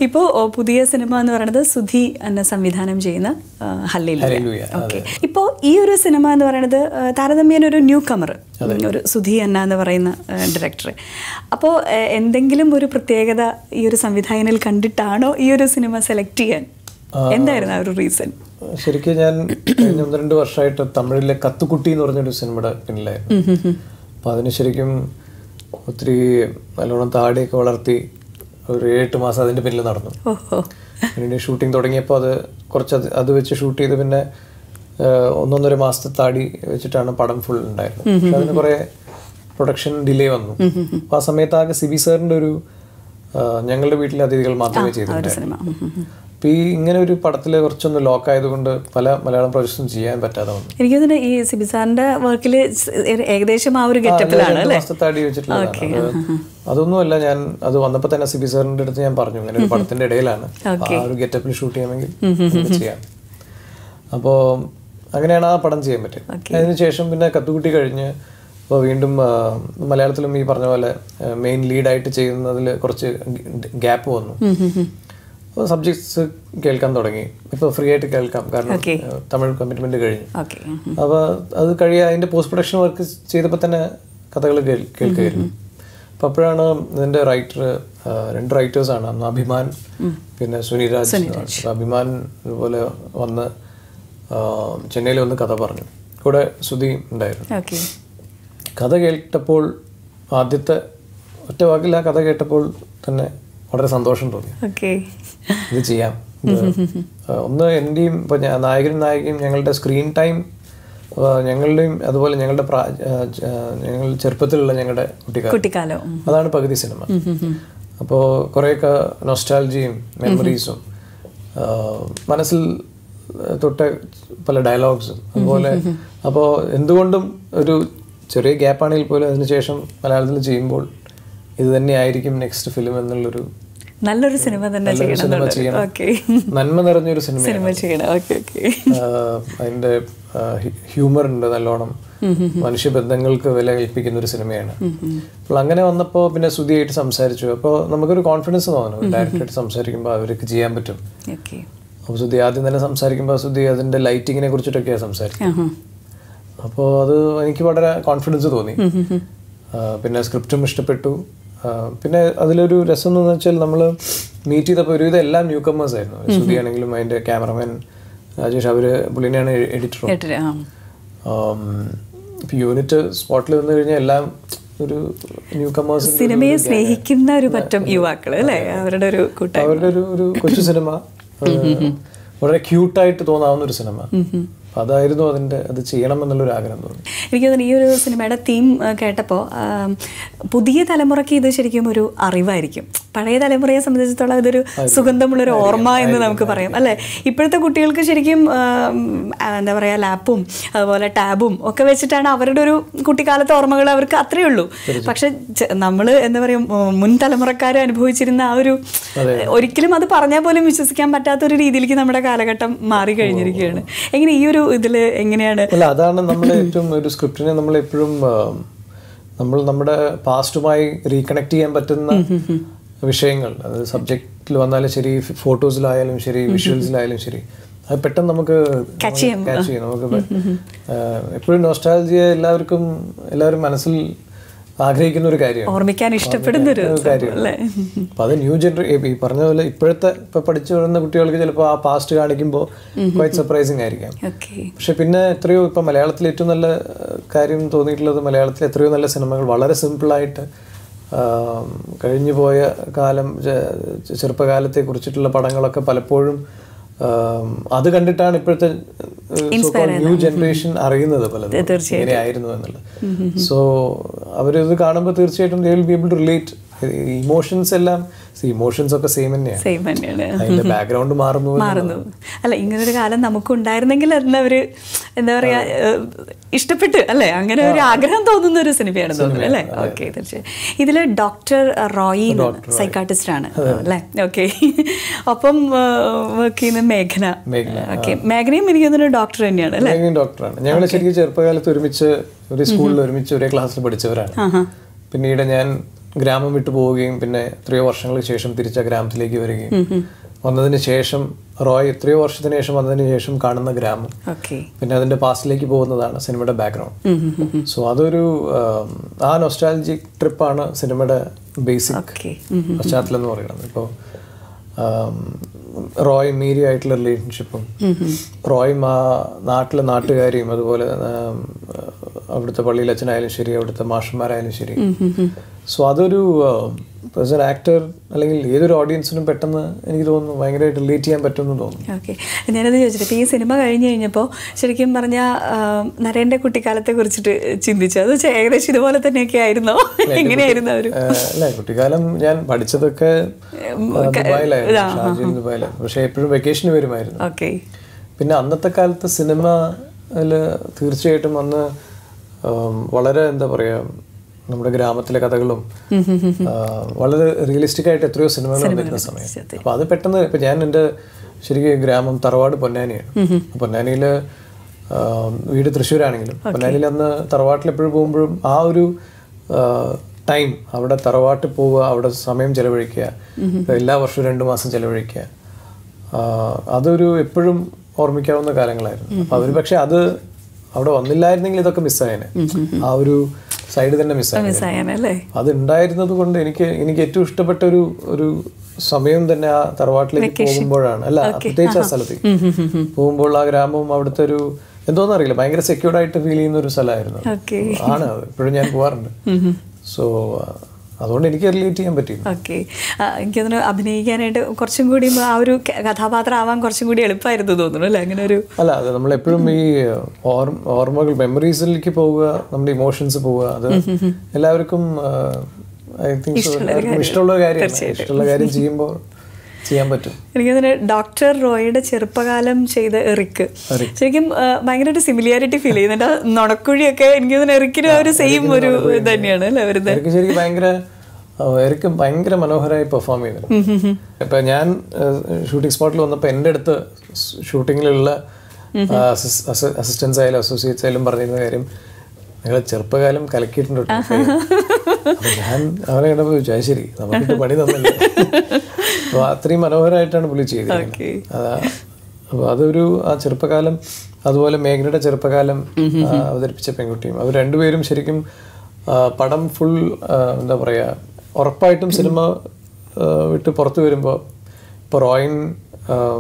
ഇപ്പോൾ പുതിയ സിനിമ എന്ന് പറയുന്നത് സുധി എന്ന സംവിധാനം ചെയ്യുന്ന ആ, ഹല്ലേലൂയ ഹല്ലേലൂയ, ഓക്കെ ഇപ്പോൾ ഈ ഒരു സിനിമ എന്ന് പറയുന്നത് ആ, താരതമ്യേന ഒരു ന്യൂ കമർ ഒരു സുധി അന്ന എന്ന് പറയുന്ന ഡയറക്ടർ അപ്പോൾ എന്തെങ്കിലും ഒരു പ്രത്യേകത ഈ ഒരു സംവിധായകനിൽ കണ്ടിട്ടാണോ ഈ ഒരു സിനിമ സെലക്ട് ചെയ്യാൻ എന്തായിരുന്നു ആ ഒരു റീസൺ ശരിക്കും ഞാൻ കഴിഞ്ഞ ഒന്ന് രണ്ട് വർഷമായിട്ട് തമിഴിലെ കത്തുക്കുട്ടി എന്ന് പറഞ്ഞൊരു സിനിമയുടെ പിന്നിലായിരുന്നു അപ്പൊ അതിന് ശരിക്കും ഒത്തിരി നല്ലോണം താടിയൊക്കെ വളർത്തി ഒരു ഏഴെട്ട് മാസം അതിന്റെ പിന്നിൽ നടന്നു ഓഹോ പിന്നീട് ഷൂട്ടിംഗ് തുടങ്ങിയപ്പോൾ അത് കുറച്ച് അത് അത് വെച്ച് ഷൂട്ട് ചെയ്ത് പിന്നെ ആ, ഒന്നൊന്നര മാസത്തെ താടി വെച്ചിട്ടാണ് പടം ഫുൾ ഉണ്ടായിരുന്നത് പക്ഷെ അതിന് കുറേ പ്രൊഡക്ഷൻ ഡിലേ വന്നു അപ്പോൾ ആ സമയത്ത് ആകെ സിബി സാറിൻ്റെ ഒരു ആ, ഞങ്ങളുടെ വീട്ടിലെ അതിഥികൾ മാത്രമേ ചെയ്തിട്ടുണ്ടായിരുന്നു സിനിമ ഉം, ഉം, ഉം. അപ്പോൾ ഈ ഇങ്ങനെ ഒരു പടത്തിൽ കുറച്ചൊന്ന് ലോക്ക് ആയതുകൊണ്ട് പല മലയാളം പ്രൊജക്ട്സും ചെയ്യാൻ പറ്റാതെ വന്നു എനിക്ക് തോന്നുന്നു ഈ സിബിസാറിന്റെ വർക്കിൽ ഏകദേശം ആ ഒരു ഗെറ്റപ്പിലാണ് രണ്ട് അല്ലേ മാസത്തെ താടി വെച്ചിട്ടുള്ളതാണ് അത് അതൊന്നുമല്ല ഞാൻ അത് വന്നപ്പോൾ തന്നെ സിബി സാറിൻ്റെ അടുത്ത് ഞാൻ പറഞ്ഞു ഇങ്ങനെ ഒരു പടത്തിന്റെ ഇടയിലാണ് അപ്പൊ ആ ഒരു ഗെറ്റപ്പിൽ ഷൂട്ട് ചെയ്യാമെങ്കിൽ നമുക്ക് ചെയ്യാം അപ്പോൾ അങ്ങനെയാണ് ആ പടം ചെയ്യാൻ പറ്റിയത് അതിനുശേഷം പിന്നെ കത്തുകുട്ടി കഴിഞ്ഞ് അപ്പോൾ വീണ്ടും ആ, മലയാളത്തിലും ഈ പറഞ്ഞ പോലെ മെയിൻ ലീഡായിട്ട് ചെയ്യുന്നതിൽ കുറച്ച് ഗ്യാപ്പ് വന്നു അപ്പോൾ സബ്ജക്ട്സ് കേൾക്കാൻ തുടങ്ങി ഇപ്പോൾ ഫ്രീ ആയിട്ട് കേൾക്കാം കാരണം ആ, തമിഴ് കമ്മിറ്റ്മെന്റ് കഴിഞ്ഞു ഓക്കെ അപ്പോൾ അത് കഴിയ അതിന്റെ പോസ്റ്റ് പ്രൊഡക്ഷൻ വർക്ക് ചെയ്തപ്പോൾ തന്നെ കഥകൾ കേൾ- കേൾക്കുമായിരുന്നു അപ്പോൾ അപ്പോഴാണ് ഇതിന്റെ റൈറ്റർ രണ്ട് റൈറ്റേഴ്സ് ആണ് അന്ന് അഭിമാൻ പിന്നെ സുനിരാജ് അപ്പോൾ അഭിമാൻ ഇതുപോലെ വന്ന് ആ, ചെന്നൈയിൽ വന്ന് കഥ പറഞ്ഞു കൂടെ സുധി ഉണ്ടായിരുന്നു ഓക്കെ കഥ കേട്ടപ്പോൾ ആദ്യത്തെ ഒറ്റ വാക്കിൽ ആ കഥ കേട്ടപ്പോൾ തന്നെ വളരെ സന്തോഷം തോന്നി ഓക്കെ ഇത് ചെയ്യാം ഇത്, ആ, ഒന്ന് എൻ്റെയും ഇപ്പോൾ ഞാൻ നായകനും നായികയും ഞങ്ങളുടെ സ്ക്രീൻ ടൈം ഞങ്ങളുടെയും അതുപോലെ ഞങ്ങളുടെ പ്രാ- ആ, ആ, ഞങ്ങൾ ചെറുപ്പത്തിലുള്ള ഞങ്ങളുടെ കുട്ടിക്കാലം കുട്ടിക്കാലം ഉം. അതാണ് പകുതി സിനിമ അപ്പോൾ കുറേയൊക്കെ നൊസ്റ്റാൾജിയും മെമ്മറീസും മനസ്സിൽ തൊട്ട പല ഡയലോഗ്സും അതുപോലെ അപ്പോൾ എന്തുകൊണ്ടും ഒരു ചെറിയ ഗ്യാപ്പാണെങ്കിൽ പോലും അതിനുശേഷം മലയാളത്തിൽ ചെയ്യുമ്പോൾ ഇത് തന്നെയായിരിക്കും നെക്സ്റ്റ് ഫിലിം എന്നുള്ളൊരു നല്ലൊരു സിനിമ തന്നെ നല്ലൊരു ചെയ്യണം സിനിമ എന്നുള്ളത്. ചെയ്യണം ഓക്കെ നന്മ നിറഞ്ഞൊരു സിനിമയാണ് സിനിമ ചെയ്യണം ഓക്കെ ഓക്കെ ആഹ് അതിന്റെ ഹ്യൂമർ ഉണ്ട് നല്ലോണം മനുഷ്യബന്ധങ്ങൾക്ക് വില കൽപ്പിക്കുന്ന ഒരു സിനിമയാണ് അപ്പോൾ അങ്ങനെ വന്നപ്പോൾ പിന്നെ സുധിയായിട്ട് സംസാരിച്ചു അപ്പോൾ നമുക്കൊരു കോൺഫിഡൻസ് തോന്നുന്നു ഡയറക്റ്റായിട്ട് സംസാരിക്കുമ്പോൾ അവർക്ക് ചെയ്യാൻ പറ്റും ഓക്കെ അപ്പോൾ സുധി ആദ്യം തന്നെ സംസാരിക്കുമ്പോൾ സുധി അതിന്റെ ലൈറ്റിങ്ങിനെ കുറിച്ചിട്ടൊക്കെയാണ് സംസാരിക്കുന്നത് അപ്പോൾ അത് എനിക്ക് വളരെ കോൺഫിഡൻസ് തോന്നി ആ, പിന്നെ സ്ക്രിപ്റ്റും ഇഷ്ടപ്പെട്ടു ആ, പിന്നെ അതിലൊരു രസം എന്ന് വെച്ചാൽ നമ്മൾ മീറ്റ് ചെയ്തപ്പോൾ ഒരുവിധം എല്ലാം ന്യൂ കമേഴ്സ് ആയിരുന്നു സുധി ആണെങ്കിലും അതിന്റെ ക്യാമറമാൻ രാജേഷ് അവര് പുള്ളിനെയാണ് എഡിറ്ററും കേട്ടിട്ട് ആ യൂണിറ്റ് സ്പോട്ടിൽ വന്നു കഴിഞ്ഞാൽ എല്ലാം ഒരു ന്യൂ കമേഴ്സ് സിനിമയെ സ്നേഹിക്കുന്ന ഒരു പറ്റം യുവാക്കൾ അല്ലേ അവരുടെ ഒരു കൂട്ടായ്മ അവരുടെ ഒരു ഒരു കൊച്ചു സിനിമ ആ, വളരെ ക്യൂട്ടായിട്ട് തോന്നാവുന്ന ഒരു സിനിമ അപ്പൊ അതായിരുന്നു അതിന്റെ അത് ചെയ്യണം എന്നുള്ളൊരു ആഗ്രഹം തോന്നി എനിക്ക് തോന്നുന്നു ഈ ഒരു സിനിമയുടെ തീം കേട്ടപ്പോൾ പുതിയ തലമുറയ്ക്ക് ഇത് ശരിക്കും ഒരു അറിവായിരിക്കും പഴയ തലമുറയെ സംബന്ധിച്ചിടത്തോളം ഇതൊരു സുഗന്ധമുള്ളൊരു ഓർമ്മ എന്ന് നമുക്ക് പറയാം അല്ലേ ഇപ്പോഴത്തെ കുട്ടികൾക്ക് ശരിക്കും ആം, ആ, എന്താ പറയുക ലാപ്പും അതുപോലെ ടാബും ഒക്കെ വെച്ചിട്ടാണ് അവരുടെ ഒരു കുട്ടിക്കാലത്തെ ഓർമ്മകൾ അവർക്ക് അത്രയേ ഉള്ളൂ പക്ഷെ നമ്മൾ എന്താ പറയുക മുൻ തലമുറക്കാർ അനുഭവിച്ചിരുന്ന ആ ഒരു ഒരിക്കലും അത് പറഞ്ഞാൽ പോലും വിശ്വസിക്കാൻ പറ്റാത്ത ഒരു രീതിയിലേക്ക് നമ്മുടെ കാലഘട്ടം മാറി കഴിഞ്ഞിരിക്കുകയാണ് എങ്ങനെ ഈ ഒരു ഇതിൽ എങ്ങനെയാണ് അല്ല അതാണ് നമ്മൾ ഏറ്റവും ഒരു സ്ക്രിപ്റ്റിനെ നമ്മൾ എപ്പോഴും നമ്മൾ നമ്മുടെ പാസ്റ്റുമായി റീകണക്ട് ചെയ്യാൻ പറ്റുന്ന വിഷയങ്ങൾ അത് സബ്ജക്റ്റിൽ വന്നാലും ശരി ഫോട്ടോസിലായാലും ശരി വിഷ്വൽസിലായാലും ശരി അത് പെട്ടെന്ന് നമുക്ക് Catch ചെയ്യാൻ ക്യാച്ച് ചെയ്യും നമുക്ക് എപ്പോഴും നോസ്റ്റാലജിയെ എല്ലാവർക്കും എല്ലാവരും മനസ്സിൽ ആഗ്രഹിക്കുന്ന ഒരു കാര്യമാണ് ഓർമ്മിക്കാൻ ഇഷ്ടപ്പെടുന്ന ഒരു കാര്യമാണ് അല്ലേ അപ്പൊ അത് ന്യൂ ജനറേഷൻ ഈ പറഞ്ഞ പോലെ ഇപ്പോഴത്തെ ഇപ്പൊ പഠിച്ചു വരുന്ന കുട്ടികൾക്ക് ചിലപ്പോൾ ആ പാസ്റ്റ് കാണിക്കുമ്പോൾ ക്വൈറ്റ് സർപ്രൈസിങ് ആയിരിക്കാം ഓക്കെ പക്ഷെ പിന്നെ എത്രയോ ഇപ്പൊ മലയാളത്തിൽ ഏറ്റവും നല്ല ഏഹ്, കാര്യം തോന്നിയിട്ടുള്ളത് മലയാളത്തിൽ എത്രയോ നല്ല സിനിമകൾ വളരെ സിമ്പിളായിട്ട് കഴിഞ്ഞു പോയ കാലം ചെ- ചെറുപ്പകാലത്തെ കുറിച്ചിട്ടുള്ള പടങ്ങളൊക്കെ പലപ്പോഴും ആം, അത് കണ്ടിട്ടാണ് ഇപ്പോഴത്തെ ന്യൂ ജനറേഷൻ അറിയുന്നത് പലതും ഇങ്ങനെയായിരുന്നു എന്നുള്ളത് സോ അവരിത് കാണുമ്പോൾ തീർച്ചയായിട്ടും they will be able to relate emotions എല്ലാം ഇമോഷൻസ് ഒക്കെ സെയിം തന്നെയാണ് സെയിം തന്നെയാണ് അതിന്റെ ബാക്ക്ഗ്രൗണ്ട് മാറുന്നു മാറുന്നു അല്ല ഇങ്ങനൊരു കാലം നമുക്ക് ഉണ്ടായിരുന്നെങ്കിൽ എന്നവര് എന്താ പറയാ ഏഹ്, ഇഷ്ടപ്പെട്ട് അല്ലേ അങ്ങനെ ഒരു ആഗ്രഹം തോന്നുന്ന ഒരു സിനിമയാണ് തോന്നുന്നത് അല്ലേ ഓക്കെ തീർച്ചയായും ഇതില് ഡോക്ടർ റോയി സൈക്കാട്രിസ്റ്റ് ആണ് അല്ലേ ഓക്കെ ഒപ്പം വർക്ക് ചെയ്യുന്ന മേഘന മേഘന, ഓക്കെ മേഘനയും എനിക്ക് തോന്നുന്നു ഡോക്ടർ തന്നെയാണ് അല്ലേ മേഘനയും ഡോക്ടറാണ് ഞങ്ങൾ ശരിക്കും ചെറുപ്പകാലത്ത് ഒരുമിച്ച് ഒരു സ്കൂളിൽ ഒരുമിച്ച് ഒരേ ക്ലാസ്സിൽ പഠിച്ചവരാണ് ആഹാ പിന്നീട് ഞാൻ ഗ്രാമം വിട്ടു പോവുകയും പിന്നെ എത്രയോ വർഷങ്ങൾക്ക് ശേഷം തിരിച്ച ഗ്രാമത്തിലേക്ക് വരികയും വന്നതിന് ശേഷം റോയ് എത്രയോ വർഷത്തിന് ശേഷം വന്നതിന് ശേഷം കാണുന്ന ഗ്രാമം ഓക്കെ പിന്നെ അതിന്റെ പാസ്റ്റിലേക്ക് പോകുന്നതാണ് സിനിമയുടെ ബാക്ക്ഗ്രൗണ്ട് സോ അതൊരു ആം, ആ നൊസ്റ്റാലജിക് ട്രിപ്പാണ് സിനിമയുടെ ബേസിക് ഓക്കെ പശ്ചാത്തലം എന്ന് പറയുന്നത് ഇപ്പോൾ റോയ് മീരി ആയിട്ടുള്ള റിലേഷൻഷിപ്പും റോയും ആ നാട്ടിലെ നാട്ടുകാരെയും അതുപോലെ ആം, അവിടുത്തെ പള്ളിയിൽ അച്ഛനായാലും ശരി അവിടുത്തെ മാഷന്മാരായാലും ശരി സോ അതൊരു ആസ് എൻ ആക്ടർ അല്ലെങ്കിൽ ഏതൊരു ഓഡിയൻസിനും പെട്ടെന്ന് എനിക്ക് തോന്നുന്നു ഭയങ്കരമായിട്ട് റിലേറ്റ് ചെയ്യാൻ പറ്റുമെന്ന് തോന്നുന്നു ഓക്കെ ഞാനത് ചോദിച്ചിട്ട് ഇപ്പോൾ ഈ സിനിമ കഴിഞ്ഞ് കഴിഞ്ഞപ്പോൾ ശരിക്കും പറഞ്ഞാൽ നരേൻ്റെ കുട്ടിക്കാലത്തെ കുറിച്ചിട്ട് ചിന്തിച്ചു അത് ചെ- ഏകദേശം ഇതുപോലെ തന്നെയൊക്കെ ആയിരുന്നോ എങ്ങനെയായിരുന്നു അവർ ഏഹ് അല്ല കുട്ടിക്കാലം ഞാൻ പഠിച്ചതൊക്കെ ആ, ദുബായിലായിരുന്നു ഷാർജയിൽ ദുബായിലായിരുന്നു പക്ഷെ എപ്പോഴും വെക്കേഷന് വരുമായിരുന്നു ഓക്കെ പിന്നെ അന്നത്തെ കാലത്ത് സിനിമയിൽ തീർച്ചയായിട്ടും അന്ന് ആം, വളരെ എന്താ പറയുക നമ്മുടെ ഗ്രാമത്തിലെ കഥകളും ആ, വളരെ റിയലിസ്റ്റിക് ആയിട്ട് എത്രയോ സിനിമകൾ വന്നിരുന്ന സമയം അപ്പൊ അത് പെട്ടെന്ന് ഇപ്പൊ ഞാൻ എൻ്റെ ശരിക്കും ഗ്രാമം തറവാട് പൊന്നാനിയാണ് പൊന്നാനിയിൽ വീട് തൃശ്ശൂരാണെങ്കിലും പൊന്നാനിയിൽ അന്ന് തറവാട്ടിൽ എപ്പോഴും പോകുമ്പോഴും ആ ഒരു ടൈം അവിടെ തറവാട്ടിൽ പോവുക അവിടെ സമയം ചെലവഴിക്കുക എല്ലാ വർഷവും രണ്ട് മാസം ചെലവഴിക്കുക ആ, അതൊരു എപ്പോഴും ഓർമ്മിക്കാവുന്ന കാലങ്ങളായിരുന്നു അപ്പൊ അവര് പക്ഷെ അത് അവിടെ വന്നില്ലായിരുന്നെങ്കിൽ ഇതൊക്കെ മിസ്സായേനെ ആ ഒരു സൈഡ് തന്നെ മിസ്സായേനെ മിസ്സായാനല്ലേ അത് ഉണ്ടായിരുന്നത് കൊണ്ട് എനിക്ക് എനിക്ക് ഏറ്റവും ഇഷ്ടപ്പെട്ട ഒരു ഒരു സമയം തന്നെ ആ തറവാട്ടിലേക്ക് പോകുമ്പോഴാണ് അല്ല പ്രത്യേകിച്ച് ആ സ്ഥലത്ത് പോകുമ്പോൾ ആ ഗ്രാമവും അവിടുത്തെ ഒരു എന്തോന്നും അറിയില്ല ഭയങ്കര സെക്യൂർഡ് ആയിട്ട് ഫീൽ ചെയ്യുന്ന ഒരു സ്ഥലമായിരുന്നു അത്. ഓക്കെ ആണ് അത് ഇപ്പോഴും ഞാൻ പോവാറുണ്ട് സോ അതുകൊണ്ട് എനിക്ക് റിലേറ്റ് ചെയ്യാൻ പറ്റി ഓക്കെ എനിക്ക് തോന്നുന്നു അഭിനയിക്കാനായിട്ട് കുറച്ചും കൂടി ആ ഒരു ക- കഥാപാത്രം ആവാൻ കുറച്ചും കൂടി എളുപ്പമായിരുന്നു തോന്നുന്നു അല്ലേ അങ്ങനെ ഒരു അല്ല അത് നമ്മൾ എപ്പോഴും ഈ ഓർ- ഓർമ്മകൾ മെമ്മറീസിലേക്ക് പോവുക നമ്മുടെ ഇമോഷൻസ് പോവുക അത് എല്ലാവർക്കും ഐ തിങ്ക് ഇഷ്ടമുള്ള കാര്യമാണ് ഇഷ്ടമുള്ള കാര്യം ചെയ്യുമ്പോൾ ചെയ്യാൻ പറ്റും എനിക്ക് തോന്നുന്നു ഡോക്ടർ റോയുടെ ചെറുപ്പകാലം ചെയ്ത എറിക്ക് ശരിക്കും ആ, ഭയങ്കര ഒരു സിമിലാരിറ്റി ഫീൽ ചെയ്യുന്നുണ്ട് ആ നുണക്കുഴിയൊക്കെ എനിക്ക് തോന്നുന്നു എറിക്കിനും ആ ഒരു സെയിം ഒരു ഇത് തന്നെയാണ് അല്ലേ വരുന്നത് എനിക്ക് ശരിക്കും ഭയങ്കര എനിക്ക് ഭയങ്കര മനോഹരമായി പെർഫോം ചെയ്തിരുന്നു ഇപ്പൊ ഞാൻ ഷൂട്ടിംഗ് സ്പോട്ടിൽ വന്നപ്പോൾ എൻ്റെ അടുത്ത് ഷൂട്ടിങ്ങിലുള്ള അസിസ്റ്റൻസ് ആയാലും അസോസിയേറ്റ്സ് ആയാലും പറഞ്ഞിരുന്ന കാര്യം നിങ്ങൾ ചെറുപ്പകാലം കലക്കിയിട്ടുണ്ട് കേട്ടോ." അപ്പൊ ഞാൻ അവനെ കണ്ടപ്പോൾ ചോദിച്ചു "അത് ശരി നമുക്കിട്ട് പണി തന്നില്ല അപ്പോൾ അത്രയും മനോഹരമായിട്ടാണ് പുള്ളി ചെയ്തിരിക്കുന്നത് അതാ അപ്പോൾ അതൊരു ആ ചെറുപ്പകാലം അതുപോലെ മേഘനയുടെ ചെറുപ്പകാലം ആ, അവതരിപ്പിച്ച പെൺകുട്ടിയും അവർ രണ്ടുപേരും ശരിക്കും ആ, പടം ഫുൾ എന്താ പറയുക ഉറപ്പായിട്ടും സിനിമ ആ, വിട്ട് പുറത്തു വരുമ്പോൾ ഇപ്പോൾ റോയിൻ ആം,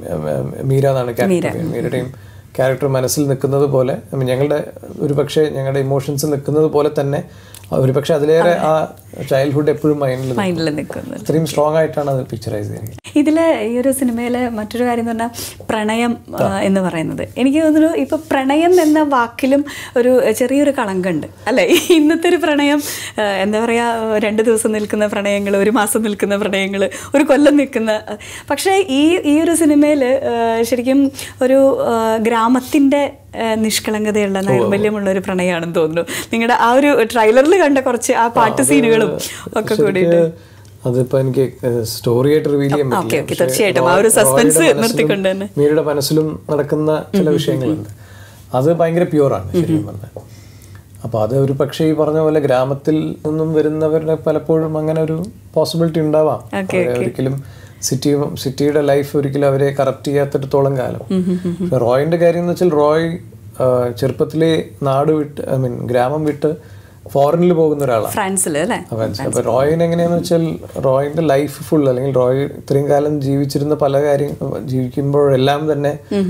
മീര എന്നാണ് ക്യാരക്ടർ മീരയുടെയും ക്യാരക്ടർ മനസ്സിൽ നിൽക്കുന്നത് പോലെ I mean, ഞങ്ങളുടെ ഒരു പക്ഷേ ഞങ്ങളുടെ ഇമോഷൻസ് നിൽക്കുന്നത് പോലെ തന്നെ ഒരു പക്ഷേ അതിലേറെ ആ ചൈൽഡ്ഹുഡ് എപ്പോഴും മൈൻഡിൽ മൈൻഡിൽ നിൽക്കുന്നത് അത്രയും സ്ട്രോങ് ആയിട്ടാണ് അത് പിക്ചറൈസ് ചെയ്തിരിക്കുന്നത് ഇതിൽ ഈ ഒരു സിനിമയിലെ മറ്റൊരു കാര്യം എന്ന് പറഞ്ഞാൽ പ്രണയം ആ, എന്ന് പറയുന്നത് എനിക്ക് തോന്നുന്നു ഇപ്പൊ പ്രണയം എന്ന വാക്കിലും ഒരു ചെറിയൊരു കളങ്കമുണ്ട് അല്ലേ ഇന്നത്തെ ഒരു പ്രണയം ആ, എന്താ പറയാ രണ്ട് ദിവസം നിൽക്കുന്ന പ്രണയങ്ങൾ ഒരു മാസം നിൽക്കുന്ന പ്രണയങ്ങൾ ഒരു കൊല്ലം നിൽക്കുന്ന പക്ഷേ ഈ ഈ ഒരു സിനിമയിൽ ശരിക്കും ഒരു ആ, ഗ്രാമത്തിന്റെ ആ, നിഷ്കളങ്കതയുള്ള നൈർമല്യമുള്ള ഒരു പ്രണയമാണെന്ന് തോന്നുന്നു നിങ്ങളുടെ ആ ഒരു ട്രailer കണ്ട കുറച്ച് ആ പാട്ട് സീനുകളും ഒക്കെ കൂടിയിട്ട് അതിപ്പോ എനിക്ക് സ്റ്റോറി ആയിട്ട് റിവീൽ ചെയ്യാൻ ഓക്കെ പറ്റില്ല ഓക്കെ തീർച്ചയായിട്ടും ആ ഒരു സസ്പെൻസ് നിർത്തിക്കൊണ്ട് തന്നെ മീരയുടെ മനസ്സിലും നടക്കുന്ന ചില വിഷയങ്ങളുണ്ട് അത് ഭയങ്കര പ്യുവറാണ് ശരിക്കും പറഞ്ഞാൽ അപ്പൊ അത് ഒരു പക്ഷേ ഈ പറഞ്ഞ പോലെ ഗ്രാമത്തിൽ നിന്നും വരുന്നവരുടെ പലപ്പോഴും അങ്ങനെ ഒരു പോസിബിലിറ്റി ഉണ്ടാവാം അവരെ ഒരിക്കലും സിറ്റി സിറ്റിയുടെ ലൈഫ് ഒരിക്കലും അവരെ കറപ്റ്റ് ചെയ്യാത്തിടത്തോളം കാലം പക്ഷെ റോയിന്റെ കാര്യം എന്ന് വെച്ചാൽ റോയ് ആ, ചെറുപ്പത്തിലെ നാട് വിട്ട് ഐ മീൻ ഗ്രാമം വിട്ട് ഫോറിനിൽ പോകുന്ന ഒരാളാണ് ഫ്രാൻസിൽ അല്ലേ അപ്പൊ അപ്പൊ റോയിന് എങ്ങനെയാന്ന് വെച്ചാൽ റോയിന്റെ ലൈഫ് ഫുൾ അല്ലെങ്കിൽ റോയ് ഇത്രയും കാലം ജീവിച്ചിരുന്ന പല കാര്യം ജീവിക്കുമ്പോഴെല്ലാം തന്നെ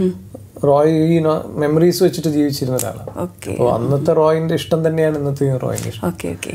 റോയ് ഈ മെമ്മറീസ് വെച്ചിട്ട് ജീവിച്ചിരുന്ന ഒരാളാണ് ഓക്കെ അപ്പോൾ അന്നത്തെ റോയിന്റെ ഇഷ്ടം തന്നെയാണ് ഇന്നത്തെ റോയിന്റെ ഇഷ്ടം ഓക്കെ ഓക്കെ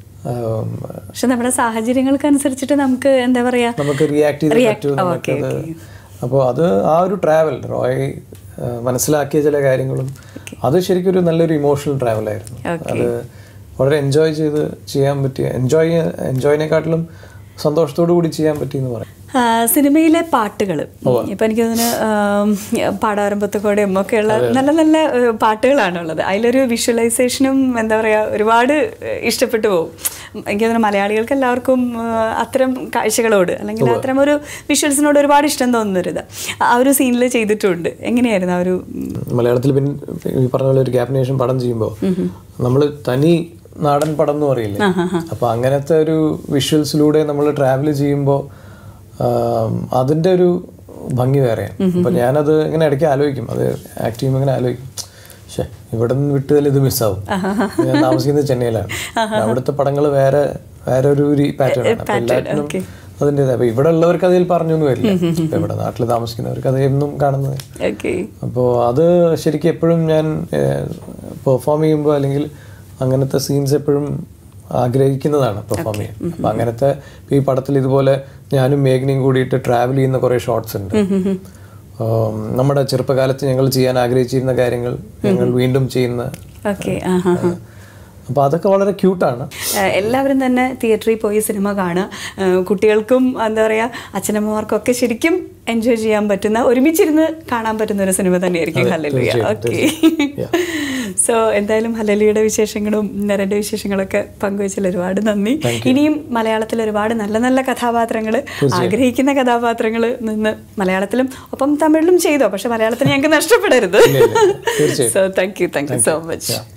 ആം, പക്ഷെ നമ്മുടെ സാഹചര്യങ്ങൾക്ക് അനുസരിച്ചിട്ട് നമുക്ക് എന്താ പറയാ നമുക്ക് റിയാക്ട് ചെയ്ത് React- പറ്റും ഓക്കേ, നമുക്കത് അപ്പോൾ അത് ആ ഒരു ട്രാവൽ റോയ് ആ, മനസ്സിലാക്കിയ ചില കാര്യങ്ങളും അത് ശരിക്കും ഒരു നല്ലൊരു ഇമോഷണൽ ട്രാവൽ ആയിരുന്നു അത് വളരെ എൻജോയ് ചെയ്ത് ചെയ്യാൻ പറ്റിയ എൻജോയ് എൻജോയിനെക്കാട്ടിലും സന്തോഷത്തോടു കൂടി ചെയ്യാൻ പറ്റി എന്ന് പറയാം ആ, സിനിമയിലെ പാട്ടുകൾ ഇപ്പം എനിക്ക് തോന്നുന്നു ആം, പാടാരമ്പത്തുകൂടെയും ഒക്കെയുള്ള നല്ല നല്ല ഏഹ്, പാട്ടുകളാണുള്ളത് അതിലൊരു വിഷ്വലൈസേഷനും എന്താ പറയുക ഒരുപാട് ഏഹ്, ഇഷ്ടപ്പെട്ടു പോകും എനിക്ക് തോന്നുന്നു മലയാളികൾക്ക് എല്ലാവർക്കും ഏഹ്, അത്തരം കാഴ്ചകളോട് അല്ലെങ്കിൽ അത്തരം ഒരു വിഷ്വൽസിനോട് ഒരുപാട് ഇഷ്ടം തോന്നുന്നൊരിത് ആ ഒരു സീനിൽ ചെയ്തിട്ടുണ്ട് എങ്ങനെയായിരുന്നു ആ ഒരു ഉം, മലയാളത്തിൽ പിന്നെ ഈ പറഞ്ഞ പോലെ ഒരു ഗ്യാപ്പിന് ശേഷം പടം ചെയ്യുമ്പോൾ നമ്മൾ തനി നാടൻ പടം എന്ന് പറയില്ലേ അപ്പൊ അങ്ങനത്തെ ഒരു വിഷ്വൽസിലൂടെ നമ്മൾ ട്രാവൽ ചെയ്യുമ്പോൾ അതിന്റെ ഒരു ഭംഗി വേറെയാണ് അപ്പൊ ഞാനത് ഇങ്ങനെ ഇടയ്ക്ക് ആലോചിക്കും അത് ആക്ട് ചെയ്യുമ്പോൾ ഇങ്ങനെ ആലോചിക്കും പക്ഷേ ഇവിടെ നിന്ന് വിട്ടുതൽ ഇത് മിസ്സാവും ഞാൻ താമസിക്കുന്നത് ചെന്നൈയിലാണ് അവിടുത്തെ പടങ്ങൾ വേറെ വേറെ ഒരു പാറ്റേൺ ആണ് അപ്പൊ എല്ലാത്തിനും അതിൻ്റെതായ അപ്പൊ ഇവിടെ ഉള്ളവർക്ക് അതിൽ പറഞ്ഞൊന്നും വരില്ല ഇപ്പൊ ഇവിടെ നാട്ടിൽ താമസിക്കുന്നവർക്ക് അതൊന്നും കാണുന്നത് ഓക്കെ അപ്പോൾ അത് ശരിക്കും എപ്പോഴും ഞാൻ പെർഫോം ചെയ്യുമ്പോൾ അല്ലെങ്കിൽ അങ്ങനത്തെ സീൻസ് എപ്പോഴും ആഗ്രഹിക്കുന്നതാണ് പെർഫോം ചെയ്യാൻ അപ്പം അങ്ങനത്തെ ഈ പടത്തിൽ ഇതുപോലെ ഞാനും മേഘനയും കൂടിയിട്ട് ട്രാവൽ ചെയ്യുന്ന കുറേ ഷോർട്സ് ഉണ്ട് ഉം, നമ്മുടെ ചെറുപ്പകാലത്ത് ഞങ്ങൾ ചെയ്യാൻ ആഗ്രഹിച്ചിരുന്ന കാര്യങ്ങൾ ഞങ്ങൾ വീണ്ടും ചെയ്യുന്ന ഓക്കെ ആ ഹാ ഹാ അപ്പോൾ അതൊക്കെ വളരെ ക്യൂട്ടാണ് ഏഹ് എല്ലാവരും തന്നെ തിയേറ്ററിൽ പോയി സിനിമ കാണുക ഏഹ് കുട്ടികൾക്കും എന്താ പറയുക അച്ഛനമ്മമാർക്കും ഒക്കെ ശരിക്കും എൻജോയ് ചെയ്യാൻ പറ്റുന്ന ഒരുമിച്ചിരുന്ന് കാണാൻ പറ്റുന്ന ഒരു സിനിമ തന്നെയായിരിക്കും ഹലലിയ ഓക്കെ സോ എന്തായാലും ഹലലിയുടെ വിശേഷങ്ങളും നരന്റെ വിശേഷങ്ങളൊക്കെ പങ്കുവച്ചതിൽ ഒരുപാട് നന്ദി ഇനിയും മലയാളത്തിൽ ഒരുപാട് നല്ല നല്ല കഥാപാത്രങ്ങൾ ആഗ്രഹിക്കുന്ന കഥാപാത്രങ്ങൾ നിന്ന് മലയാളത്തിലും ഒപ്പം തമിഴിലും ചെയ്തോ പക്ഷെ മലയാളത്തിൽ ഞങ്ങൾക്ക് നഷ്ടപ്പെടരുത് ഇല്ല, ഇല്ല. തീർച്ചയായും. So thank you thank you so much